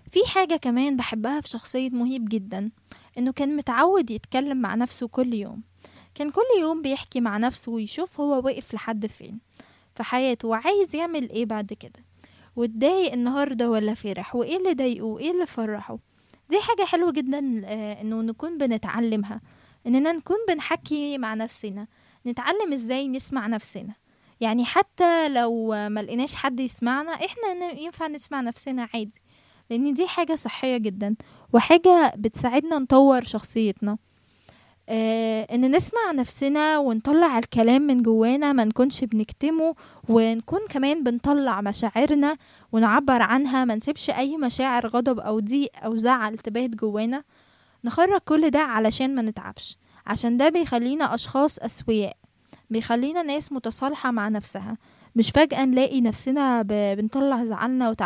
في حاجة كمان بحبها في شخصية مهيب جدا إنه كان متعود يتكلم مع نفسه كل يوم كان كل يوم بيحكي مع نفسه ويشوف هو واقف لحد فين في حياته وعايز يعمل ايه بعد كده واتضايق النهاردة ولا فرح وايه اللي ضايقه وايه اللي فرحه دي حاجة حلوة جدا آه، انه نكون بنتعلمها اننا نكون بنحكي مع نفسنا نتعلم ازاي نسمع نفسنا يعني حتى لو ما لقيناش حد يسمعنا احنا ن- ينفع نسمع نفسنا عادي لان دي حاجة صحية جدا وحاجة بتساعدنا نطور شخصيتنا آه ان نسمع نفسنا ونطلع الكلام من جوانا ما نكونش بنكتمه ونكون كمان بنطلع مشاعرنا ونعبر عنها ما نسيبش اي مشاعر غضب او ضيق او زعل تبات جوانا نخرج كل ده علشان ما نتعبش عشان ده بيخلينا اشخاص اسوياء بيخلينا ناس متصالحة مع نفسها مش فجأة نلاقي نفسنا ب- بنطلع زعلنا